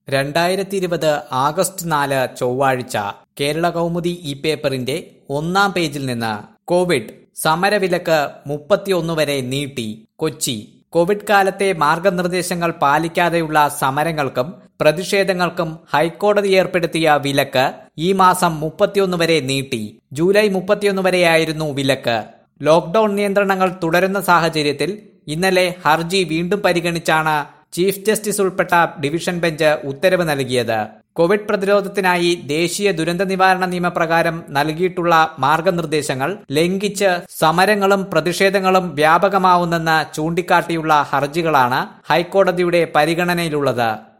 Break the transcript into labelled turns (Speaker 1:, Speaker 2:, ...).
Speaker 1: രണ്ടായിരത്തി ഇരുപത് ആഗസ്റ്റ് നാല് ചൊവ്വാഴ്ച കേരള കൗമുദി ഈ പേപ്പറിന്റെ ഒന്നാം പേജിൽ നിന്ന് കോവിഡ് സമരവിലക്ക് മുപ്പത്തിയൊന്ന് വരെ നീട്ടി കൊച്ചി കോവിഡ് കാലത്തെ മാർഗനിർദ്ദേശങ്ങൾ പാലിക്കാതെയുള്ള സമരങ്ങൾക്കും പ്രതിഷേധങ്ങൾക്കും ഹൈക്കോടതി ഏർപ്പെടുത്തിയ വിലക്ക് ഈ മാസം മുപ്പത്തിയൊന്ന് വരെ നീട്ടി ജൂലൈ മുപ്പത്തിയൊന്ന് വരെയായിരുന്നു വിലക്ക് ലോക്ഡൌൺ നിയന്ത്രണങ്ങൾ തുടരുന്ന സാഹചര്യത്തിൽ ഇന്നലെ ഹർജി വീണ്ടും പരിഗണിച്ചാണ് ചീഫ് ജസ്റ്റിസ് ഉൾപ്പെട്ട ഡിവിഷൻ ബെഞ്ച് ഉത്തരവ് നൽകിയത് കോവിഡ് പ്രതിരോധത്തിനായി ദേശീയ ദുരന്ത നിവാരണ നിയമപ്രകാരം നൽകിയിട്ടുള്ള മാർഗനിർദ്ദേശങ്ങൾ ലംഘിച്ച് സമരങ്ങളും പ്രതിഷേധങ്ങളും വ്യാപകമാവുന്നെന്ന് ചൂണ്ടിക്കാട്ടിയുള്ള ഹർജികളാണ് ഹൈക്കോടതിയുടെ പരിഗണനയിലുള്ളത്